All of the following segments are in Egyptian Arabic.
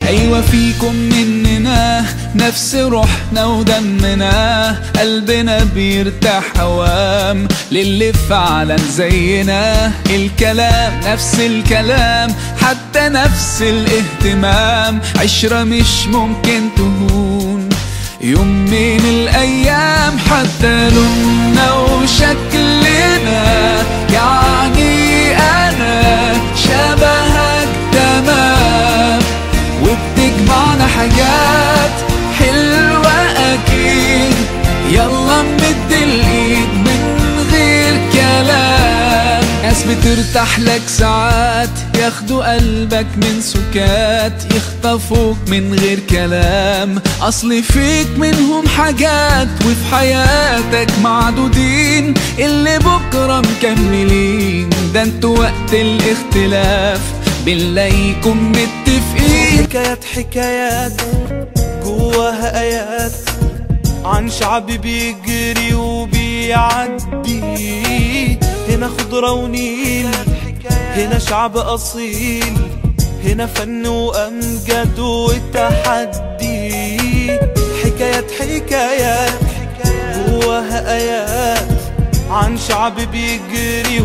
أيوة فيكم مننا نفس روحنا ودمنا قلبنا بيرتاح هوام للي فعلا زينا الكلام نفس الكلام حتى نفس الاهتمام عشرة مش ممكن تهون يوم من الأيام حتى لوننا وشكلنا يعني أنا شبهك تمام وبتجمعنا حاجات حلوة أكيد يلا نمد الإيد من غير كلام ناس بترتاح لك ساعات ياخدوا قلبك من سكات يخطفوك من غير كلام أصل فيك منهم حاجات وفي حياتك معدودين اللي بكرة مكملين ده انتوا وقت الاختلاف بنلاقيكم متفقين حكايات حكايات جواها آيات عن شعب بيجري وبيعدي هنا خضرة ونيل هنا شعب أصيل هنا فن وأمجد وتحدي حكايات حكايات جواها آيات عن شعب بيجري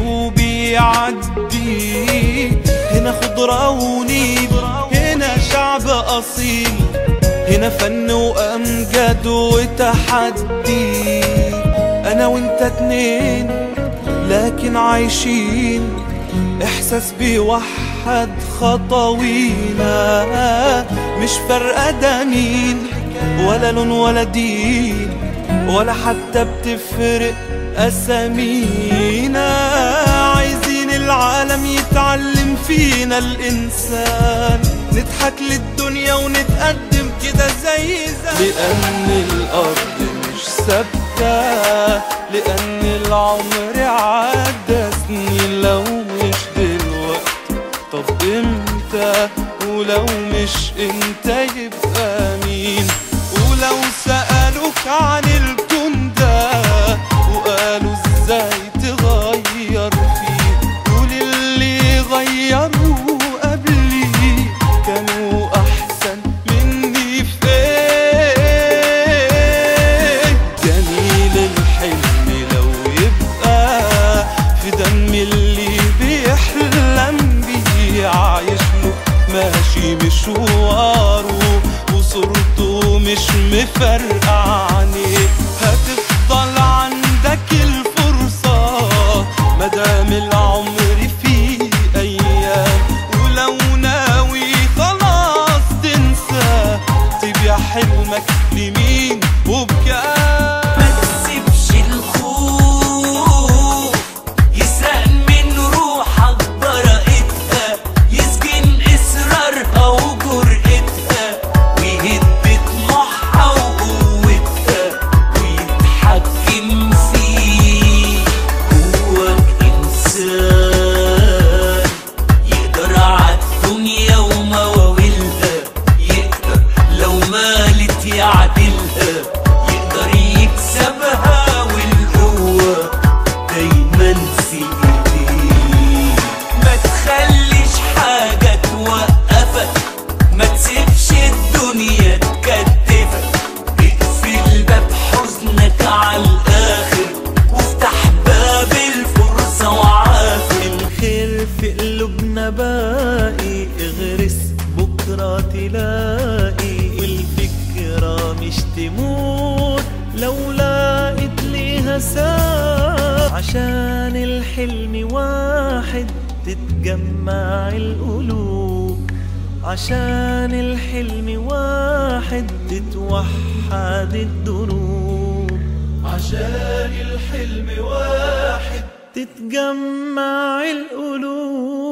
وبيعدي هنا خضرة ونيل هنا شعب أصيل هنا فن وأمجد وتحدي أنا وأنت اتنين لكن عايشين إحساس بيوحد خطوينا مش فارقة ده مين ولا لون ولا دين ولا حتى بتفرق أسامينا عايزين العالم يتعلم فينا الإنسان نضحك للدنيا ونتقدم كده زي زمان لأن الأرض مش ثابتة لأن العمر عدى سنين لو مش دلوقتي طب امتى ولو مش انت يبقى مين ولو سألوك عن الكون ده وقالوا ازاي تغير فيه قول اللي غيروا قبلي كانوا احسن مني في ايه جميل الحلم لو يبقى في دم اللي بيحلم بيه عايش له ماشي مشواره وصورته مش مفرقة عنيه هتفضل عندك الفرصة مدام العمر فيه أيام ولو ناوي خلاص تنسى تبيع حلمك لمين وبكام ما تسيبش الخوف يسرق من روحك براءتها يسجن إصرارها وجرأتها ويهد طموحها وقوتها ويتحكم فيك جواك إنسان يقدر عالدنيا ومواويلها يقدر لو مالت يعدلها يقدر يكسبها والقوة دايما في ايديك ما تخليش حاجة توقفك ما تسيبش الدنيا تكتفك اقفل باب حزنك على الاخر وافتح باب الفرصة وعافر الخير في قلوبنا باقي اغرس بكرة تلاقي والفكرة مش تموت لو لقيت ليها ساعة عشان الحلم واحد تتجمع القلوب عشان الحلم واحد تتوحد الدروب عشان الحلم واحد تتجمع القلوب